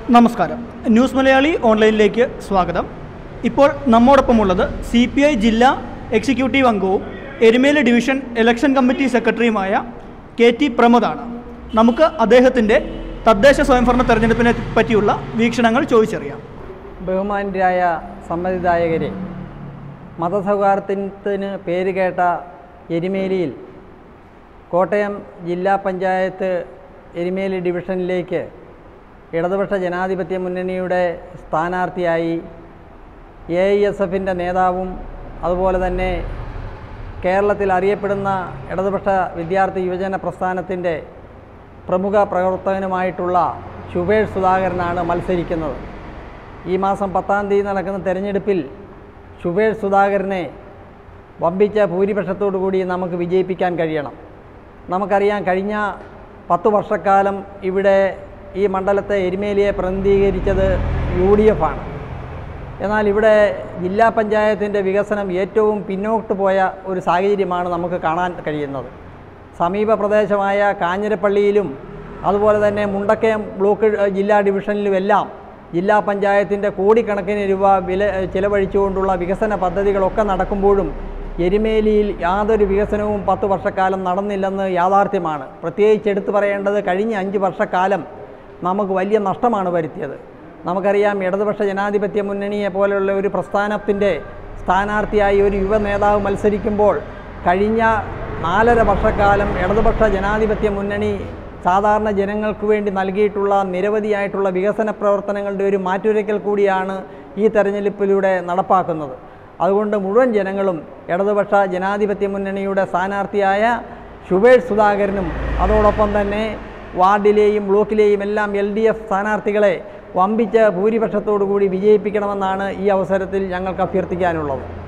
നമസ്കാരം ന്യൂസ് മലയാളി ഓൺലൈനിലേക്ക് സ്വാഗതം ഇപ്പോൾ നമ്മോടൊപ്പമുള്ളത് സി പി ഐ ജില്ലാ എക്സിക്യൂട്ടീവ് അംഗവും എരുമേലി ഡിവിഷൻ ഇലക്ഷൻ കമ്മിറ്റി സെക്രട്ടറിയുമായ കെ ടി പ്രമോദാണ് നമുക്ക് അദ്ദേഹത്തിൻ്റെ തദ്ദേശ സ്വയംഭരണ തെരഞ്ഞെടുപ്പിനെ പറ്റിയുള്ള വീക്ഷണങ്ങൾ ചോദിച്ചറിയാം ബഹുമാന്യരായ സമ്മതിദായകരെ മതസൗഹാർദ്ദത്തിന് പേര് കേട്ട എരുമേലിയിൽ കോട്ടയം ജില്ലാ പഞ്ചായത്ത് എരുമേലി ഡിവിഷനിലേക്ക് ഇടതുപക്ഷ ജനാധിപത്യ മുന്നണിയുടെ സ്ഥാനാർത്ഥിയായി എ ഐ എസ് എഫിൻ്റെ നേതാവും അതുപോലെ തന്നെ കേരളത്തിൽ അറിയപ്പെടുന്ന ഇടതുപക്ഷ വിദ്യാർത്ഥി യുവജന പ്രസ്ഥാനത്തിൻ്റെ പ്രമുഖ പ്രവർത്തകനുമായിട്ടുള്ള ശുഭേഷ് സുധാകരനാണ് മത്സരിക്കുന്നത് ഈ മാസം പത്താം തീയതി നടക്കുന്ന തെരഞ്ഞെടുപ്പിൽ ശുഭേഷ് സുധാകരനെ വമ്പിച്ച ഭൂരിപക്ഷത്തോടു കൂടി നമുക്ക് വിജയിപ്പിക്കാൻ കഴിയണം നമുക്കറിയാം കഴിഞ്ഞ പത്ത് വർഷക്കാലം ഇവിടെ ഈ മണ്ഡലത്തെ എരുമേലിയെ പ്രതിനിധീകരിച്ചത് യു ഡി എഫ് ആണ് എന്നാൽ ഇവിടെ ജില്ലാ പഞ്ചായത്തിൻ്റെ വികസനം ഏറ്റവും പിന്നോട്ട് പോയ ഒരു സാഹചര്യമാണ് നമുക്ക് കാണാൻ കഴിയുന്നത് സമീപ പ്രദേശമായ കാഞ്ഞിരപ്പള്ളിയിലും അതുപോലെ തന്നെ മുണ്ടക്കയം ബ്ലോക്ക് ജില്ലാ ഡിവിഷനിലുമെല്ലാം ജില്ലാ പഞ്ചായത്തിൻ്റെ കോടിക്കണക്കിന് രൂപ വില ചിലവഴിച്ചുകൊണ്ടുള്ള വികസന പദ്ധതികളൊക്കെ നടക്കുമ്പോഴും എരുമേലിയിൽ യാതൊരു വികസനവും പത്ത് വർഷക്കാലം നടന്നില്ലെന്ന് യാഥാർത്ഥ്യമാണ് പ്രത്യേകിച്ച് എടുത്തു പറയേണ്ടത് കഴിഞ്ഞ അഞ്ച് വർഷക്കാലം നമുക്ക് വലിയ നഷ്ടമാണ് വരുത്തിയത് നമുക്കറിയാം ഇടതുപക്ഷ ജനാധിപത്യ മുന്നണിയെ പോലെയുള്ള ഒരു പ്രസ്ഥാനത്തിൻ്റെ സ്ഥാനാർത്ഥിയായി ഒരു യുവ നേതാവ് മത്സരിക്കുമ്പോൾ കഴിഞ്ഞ നാലര വർഷക്കാലം ഇടതുപക്ഷ ജനാധിപത്യ മുന്നണി സാധാരണ ജനങ്ങൾക്ക് വേണ്ടി നൽകിയിട്ടുള്ള നിരവധിയായിട്ടുള്ള വികസന പ്രവർത്തനങ്ങളുടെ ഒരു മാറ്റുരയ്ക്കൽ കൂടിയാണ് ഈ തെരഞ്ഞെടുപ്പിലൂടെ നടപ്പാക്കുന്നത് അതുകൊണ്ട് മുഴുവൻ ജനങ്ങളും ഇടതുപക്ഷ ജനാധിപത്യ മുന്നണിയുടെ സ്ഥാനാർത്ഥിയായ ശുഭേഷ് സുധാകരനും അതോടൊപ്പം തന്നെ വാർഡിലെയും ബ്ലോക്കിലെയും എല്ലാം എൽ ഡി എഫ് സ്ഥാനാർത്ഥികളെ വമ്പിച്ച ഭൂരിപക്ഷത്തോടു കൂടി വിജയിപ്പിക്കണമെന്നാണ് ഈ അവസരത്തിൽ ഞങ്ങൾക്ക് അഭ്യർത്ഥിക്കാനുള്ളത്